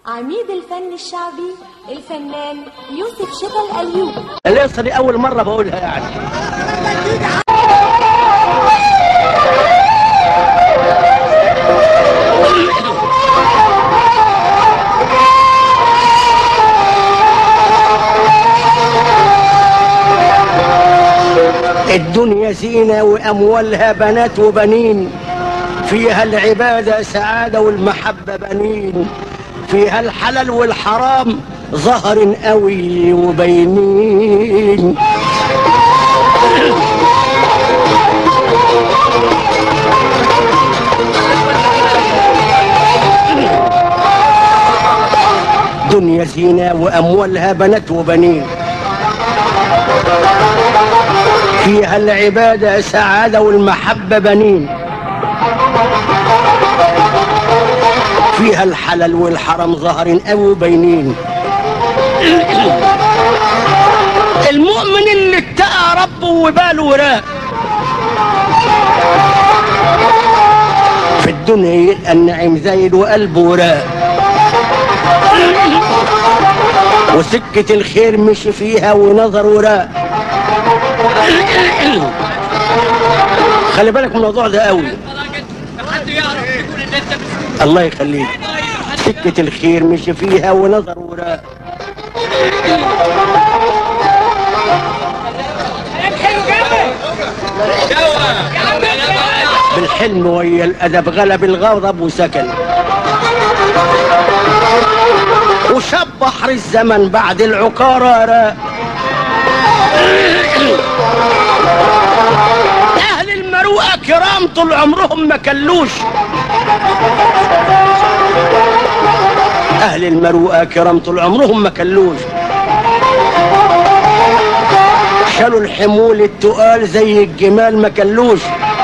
عميد الفن الشعبي الفنان يوسف شتا الأيوب القصه دي اول مره بقولها يعني الدنيا زينة وأموالها بنات وبنين فيها العبادة سعادة والمحبة بنين فيها الحلال والحرام ظهر قوي وبينين دنيا زينة وأموالها بنات وبنين فيها العبادة سعادة والمحبة بنين فيها الحلال والحرام ظاهرين قوي وبينين المؤمن اللي اتقى ربه وباله وراء في الدنيا يلقى النعيم زايد وقلبه وراء وسكة الخير مشي فيها ونظر وراء خلي بالك من الموضوع ده قوي حد يعرف يقول ان انت مش الله يخليك سكة الخير مشي فيها ونظر وراء بالحلم ويا الأدب غلب الغضب وسكن وشاب بحر الزمن بعد العقارة راء أهل المروءة كرام طول عمرهم ما كلوش أهل المروءة كرام طول عمرهم ما كلوش شالوا الحمول التقال زي الجمال ما كلوش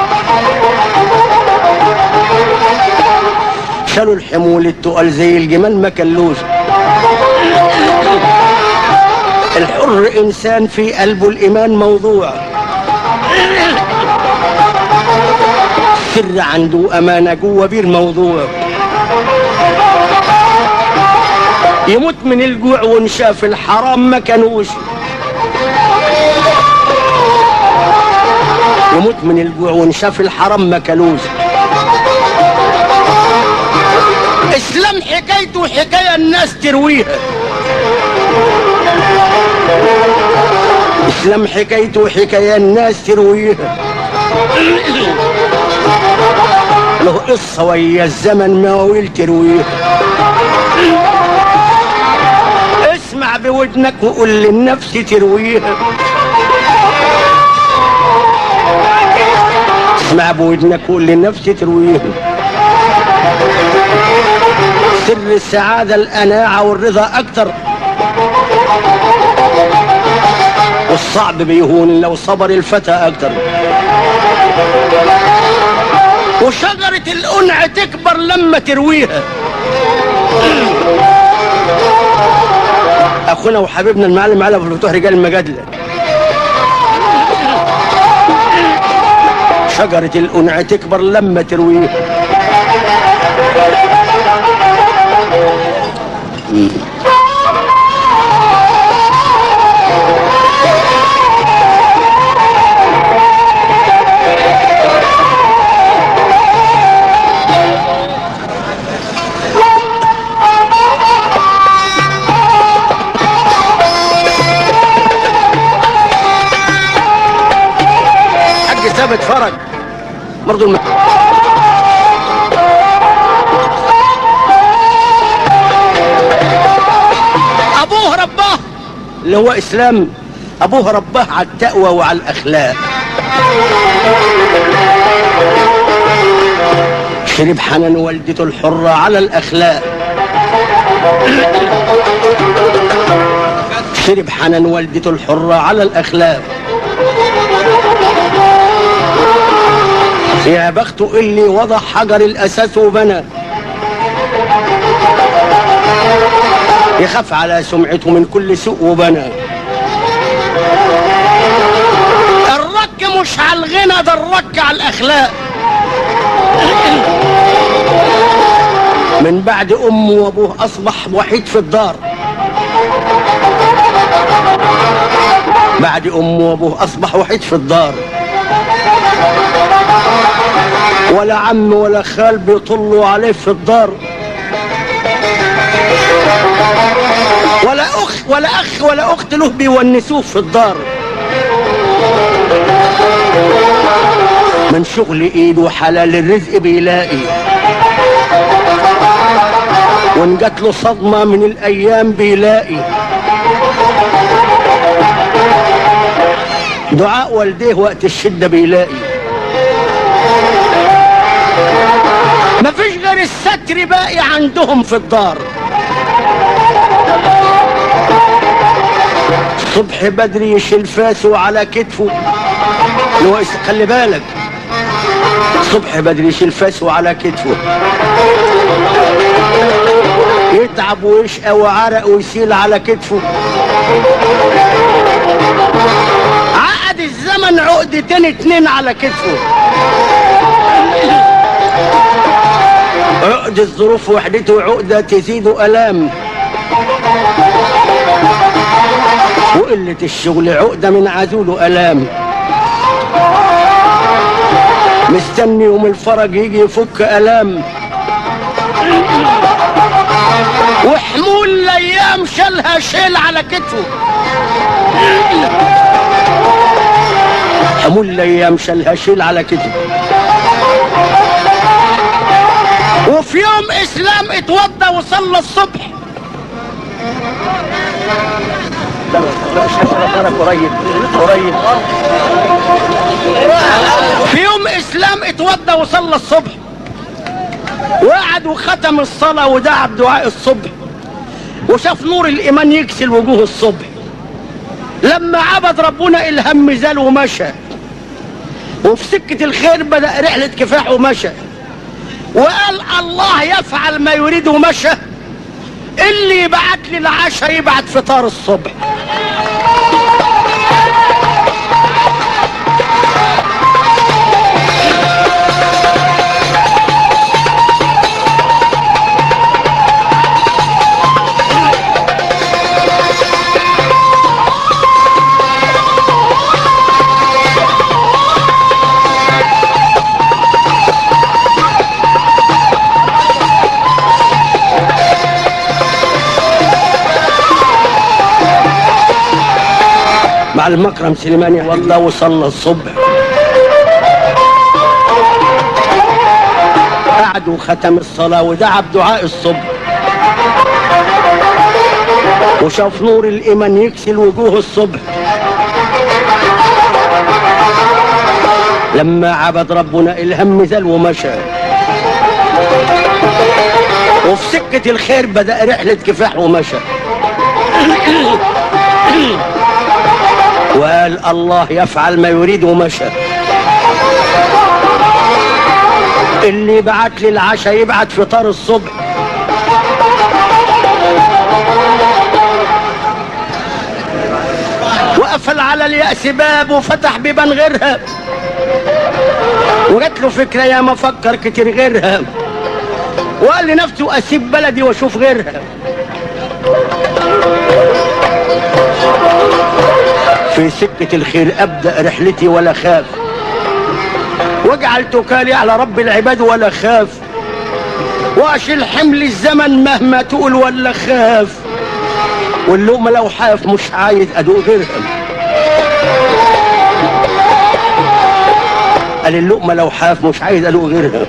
شالوا الحمول التقال زي الجمال ما كلوش الحر إنسان في قلبه الإيمان موضوع سر عنده أمانة جوه بيه الموضوع يموت من الجوع ونشاف الحرام ما كانوش يموت من الجوع ونشاف الحرام ما كانوش اسلام حكايته حكايه الناس ترويها اسلام حكايته حكايه الناس ترويها له قصه ويا الزمن مواويل ترويها اسمع بودنك وقول للنفس ترويها اسمع بودنك وقول للنفس ترويها سر السعادة القناعة والرضا أكتر والصعب بيهون لو صبر الفتى أكتر وشجرة القنع تكبر لما ترويها أخونا وحبيبنا المعلم علي أبو الفتوح رجال المجادلة شجرة القنع تكبر لما ترويها حق ثابت فرج برضو الم... ابوه رباه اللي هو اسلام ابوه رباه على التقوى وعلى الاخلاق شرب حنان والدته الحرة على الأخلاق شرب حنان والدته الحرة على الأخلاق يا بخته اللي وضع حجر الأساس وبنى يخاف على سمعته من كل سوء وبنى الرك مش على الغنى ده الرك على الأخلاق من بعد امه وابوه اصبح وحيد في الدار بعد امه وابوه اصبح وحيد في الدار ولا عم ولا خال بيطلوا عليه في الدار ولا اخ ولا اخ ولا اخت له بيونسوه في الدار من شغل ايده حلال الرزق بيلاقي وان جات له صدمة من الايام بيلاقي دعاء والديه وقت الشدة بيلاقي مفيش غير الستر باقي عندهم في الدار صبح بدري يشيل فاسه على كتفه اللي هو خلي بالك صبح بدري يشيل فاسه على كتفه يتعب ويشقى وعرق ويسيل على كتفه عقد الزمن عقدتين اتنين على كتفه عقد الظروف وحدته عقدة تزيد ألام وقلة الشغل عقدة من عزول ألام مستني يوم الفرج يجي يفك ألام وحمول الأيام شالها شيل على كتفه حمول الأيام شالها شيل على كتفه وفي يوم إسلام اتوضى وصلى الصبح قريب قريب في يوم اسلام اتوضى وصلى الصبح وقعد وختم الصلاه ودعا بدعاء الصبح وشاف نور الايمان يكسل وجوه الصبح لما عبد ربنا الهم زال ومشى وفي سكه الخير بدا رحله كفاح ومشى وقال الله يفعل ما يريد ومشى اللي يبعت لي العشاء يبعت فطار الصبح مع المكرم سليماني والله وصلى الصبح قعد وختم الصلاة ودعا بدعاء الصبح وشاف نور الإيمان يكسل وجوه الصبح لما عبد ربنا الهم زال ومشى وفي سكة الخير بدأ رحلة كفاح ومشى وقال الله يفعل ما يريد ومشى اللي بعت لي العشاء يبعت فطار الصبح وقفل على اليأس باب وفتح بيبان غيرها وجات له فكرة يا ما فكر كتير غيرها وقال لنفسه أسيب بلدي وأشوف غيرها في سكة الخير أبدأ رحلتي ولا خاف واجعل توكالي على رب العباد ولا خاف واشيل حمل الزمن مهما تقول ولا خاف واللقمة لو حاف مش عايز ادوق غيرها قال اللقمة لو حاف مش عايز ادوق غيرها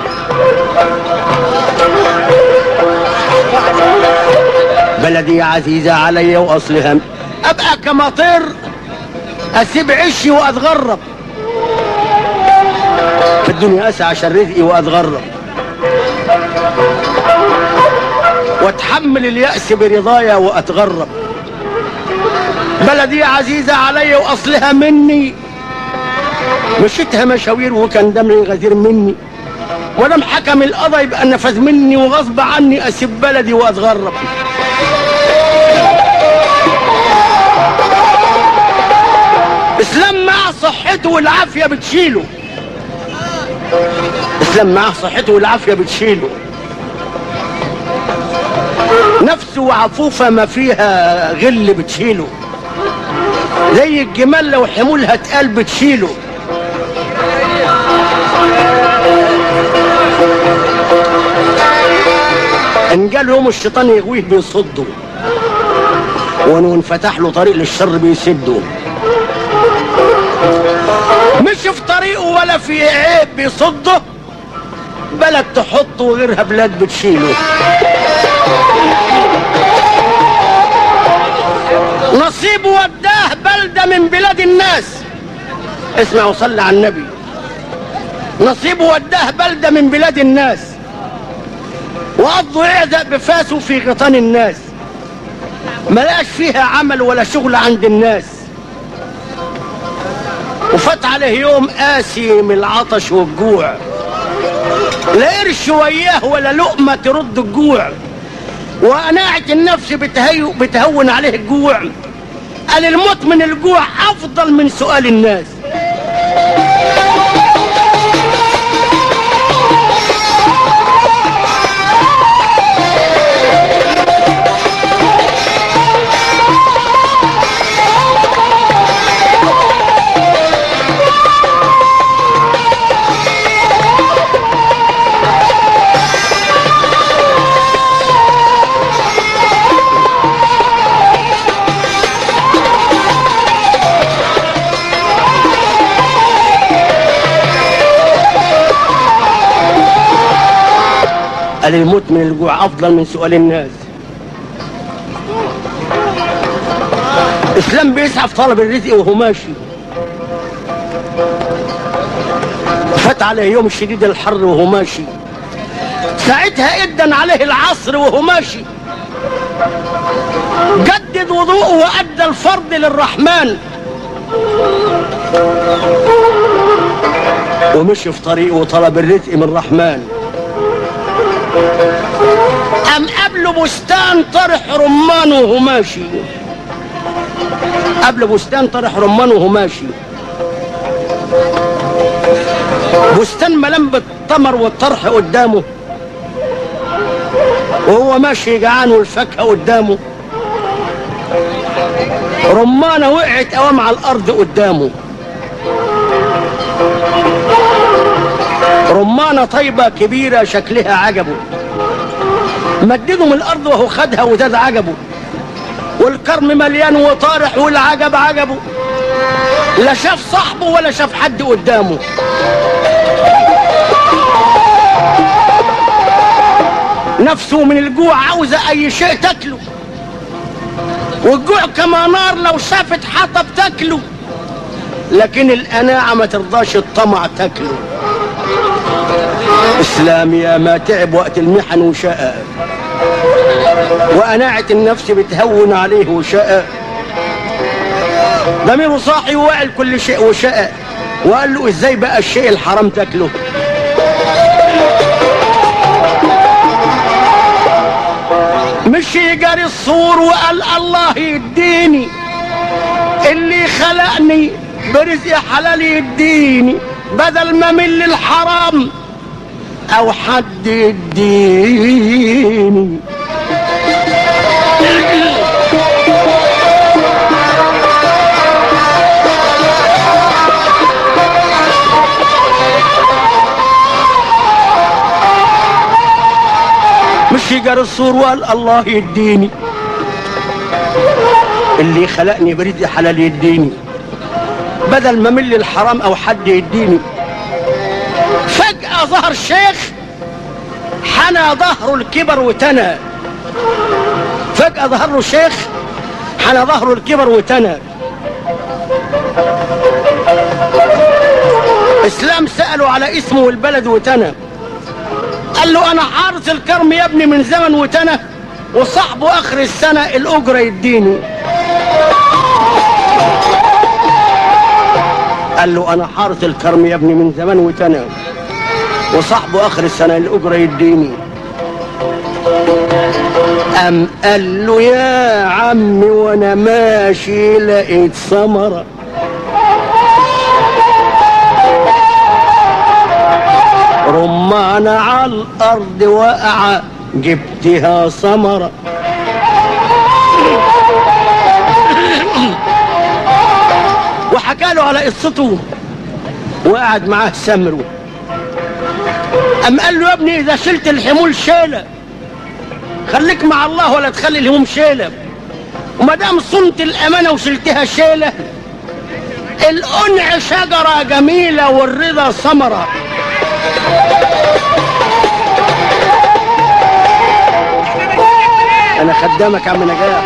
بلدي عزيزة علي واصلها ابقى كمطير اسيب عشي واتغرب في الدنيا اسعى عشان رزقي واتغرب واتحمل اليأس برضايا واتغرب بلدي عزيزة علي واصلها مني مشيتها مشاوير وكان دمي غزير مني ولم حكم القضا يبقى نفذ مني وغصب عني اسيب بلدي واتغرب اسلام مع صحته والعافيه بتشيله اسلام مع صحته والعافيه بتشيله نفسه عفوفة ما فيها غل بتشيله زي الجمال لو حمولها تقال بتشيله ان قال يوم الشيطان يغويه بيصده وانه انفتح له طريق للشر بيسده مش في طريقه ولا في عيب بيصده بلد تحطه وغيرها بلاد بتشيله نصيبه وداه بلدة من بلاد الناس اسمع وصلي على النبي نصيبه وداه بلدة من بلاد الناس وقضوا يعزق بفاسه في غطان الناس ملاش فيها عمل ولا شغل عند الناس وفات عليه يوم قاسي من العطش والجوع لا قرش وياه ولا لقمة ترد الجوع وقناعة النفس بتهيو بتهون عليه الجوع قال الموت من الجوع أفضل من سؤال الناس قال الموت من الجوع افضل من سؤال الناس اسلام بيسعى في طلب الرزق وهو ماشي فات عليه يوم شديد الحر وهو ماشي ساعتها ادن عليه العصر وهو ماشي جدد وضوءه وادى الفرض للرحمن ومشي في طريقه وطلب الرزق من الرحمن قام قبله بستان طرح رمان وهو ماشي قبل بستان طرح رمان وهو ماشي بستان ملم بالتمر والطرح قدامه وهو ماشي جعان والفاكهه قدامه رمانه وقعت قوام على الارض قدامه رمانه طيبه كبيره شكلها عجبه مدده من الارض وهو خدها وزاد عجبه والكرم مليان وطارح والعجب عجبه لا شاف صاحبه ولا شاف حد قدامه نفسه من الجوع عاوزة أي شيء تاكله والجوع كما نار لو شافت حطب تاكله لكن القناعة ما ترضاش الطمع تاكله إسلام يا ما تعب وقت المحن وشقى وقناعة النفس بتهون عليه وشقى ضميره صاحي ووعي كل شيء وشقى وقال له ازاي بقى الشيء الحرام تاكله مش يجري الصور وقال الله يديني اللي خلقني برزق حلال يديني بدل ما من للحرام او حد يديني مش يجري الصور وقال الله يديني اللي خلقني برزق حلال يديني بدل ما من للحرام او حد يديني فجأة ظهر شيخ حنى ظهره الكبر وتنى فجأة ظهر له شيخ حنى ظهره الكبر وتنى اسلام سأله على اسمه والبلد وتنى قال له انا حارس الكرم يا ابني من زمن وتنى وصاحبه اخر السنة الاجرة يديني قال له انا حارس الكرم يا ابني من زمان وتنى وصاحبه اخر السنه الاجره يديني ام قال له يا عمي وانا ماشي لقيت ثمره رمانة على الأرض وقع جبتها ثمرة وحكى له على قصته وقعد معاه سمره أم قال له يا ابني إذا شلت الحمول شيلة خليك مع الله ولا تخلي الهموم شيلة وما دام صنت الأمانة وشلتها شيلة القنع شجرة جميلة والرضا ثمرة أنا خدامك يا عم نجاح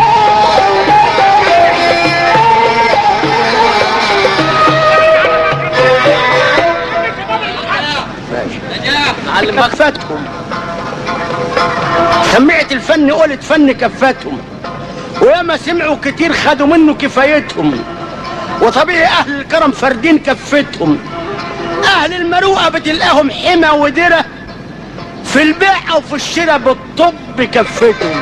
نجاح علم كفتهم سمعت الفن قلت فن كفتهم وياما سمعوا كتير خدوا منه كفايتهم وطبيعي اهل الكرم فاردين كفتهم اهل المروءه بتلقاهم حمى ودره في البيع او في الشراء بالطب كفتهم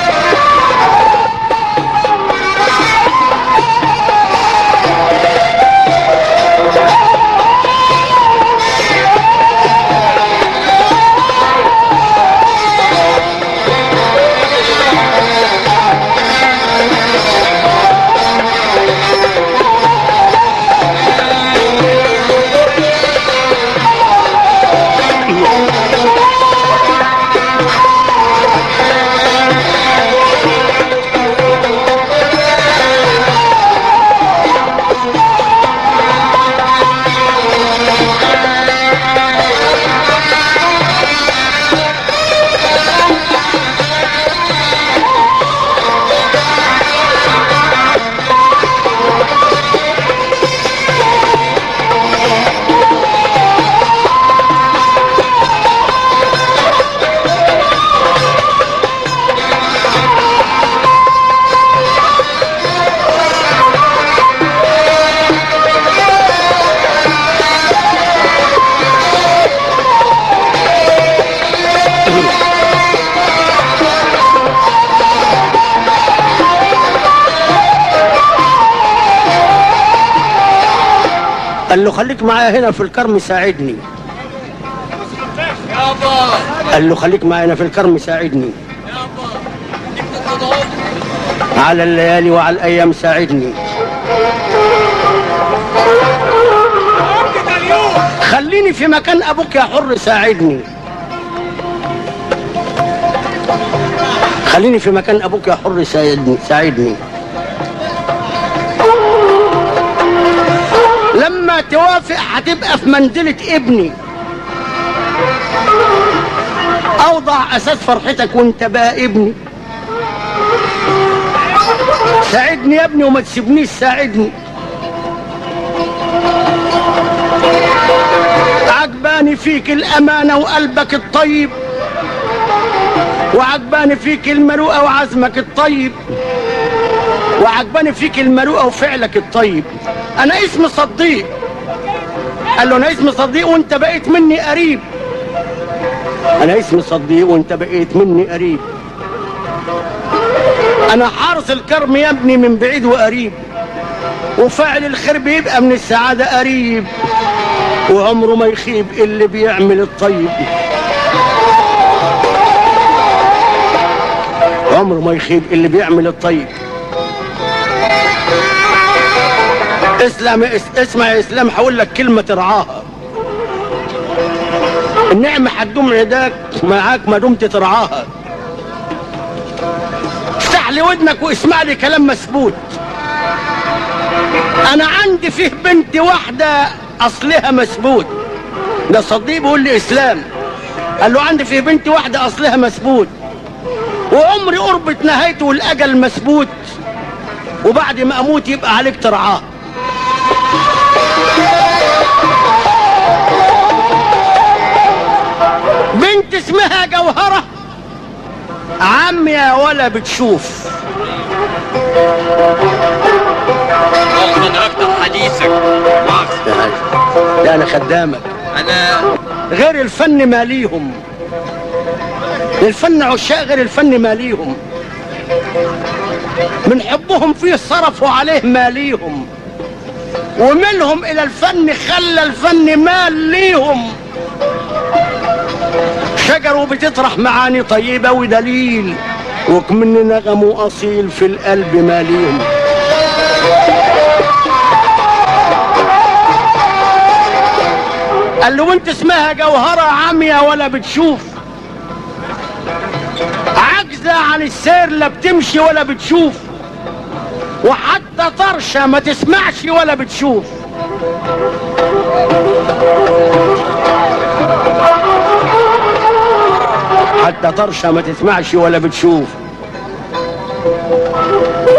قال له خليك معايا هنا في الكرم ساعدني يابا قال له خليك معايا هنا في الكرم ساعدني يابا ديك تتضاوط على الليالي وعلى الايام ساعدني خليني في مكان ابوك يا حر ساعدني خليني في مكان ابوك يا حر ساعدني ساعدني لما توافق هتبقى في منزلة ابني اوضع اساس فرحتك وانت بقى ابني ساعدني يا ابني وما تسيبنيش ساعدني عجباني فيك الأمانة وقلبك الطيب وعجباني فيك المروءة وعزمك الطيب وعجباني فيك المروءة وفعلك الطيب أنا اسمي صديق قال له أنا اسمي صديق وأنت بقيت مني قريب أنا اسمي صديق وأنت بقيت مني قريب انا حارس الكرم يا ابني من بعيد وقريب وفاعل الخير بيبقى من السعادة قريب وعمره ما يخيب اللي بيعمل الطيب عمره ما يخيب اللي بيعمل الطيب اسلام اس- اسمع يا اسلام هقول لك كلمة ترعاها النعمة هتدوم عداك معاك ما دمت ترعاها افتح لي ودنك واسمع لي كلام مسبوت انا عندي فيه بنت واحدة اصلها مسبوت ده صديق بيقول لي اسلام قال له عندي فيه بنت واحدة اصلها مسبوت وعمري قربت نهايته والاجل مسبوت وبعد ما اموت يبقى عليك ترعاه بنت اسمها جوهره عم يا ولا بتشوف والله أدركت حديثك مؤاخذة. لا انا خدامك أنا غير الفن ماليهم الفن عشاق غير الفن ماليهم من حبهم فيه صرفوا عليه ماليهم ومنهم الى الفن خلى الفن مال ليهم شجر وبتطرح معاني طيبة ودليل وكمن نغم اصيل في القلب ماليهم قال له وانت اسمها جوهرة عامية ولا بتشوف عاجزة عن السير لا بتمشي ولا بتشوف وحتى طرشة ما تسمعش ولا بتشوف حتى طرشة ما تسمعش ولا بتشوف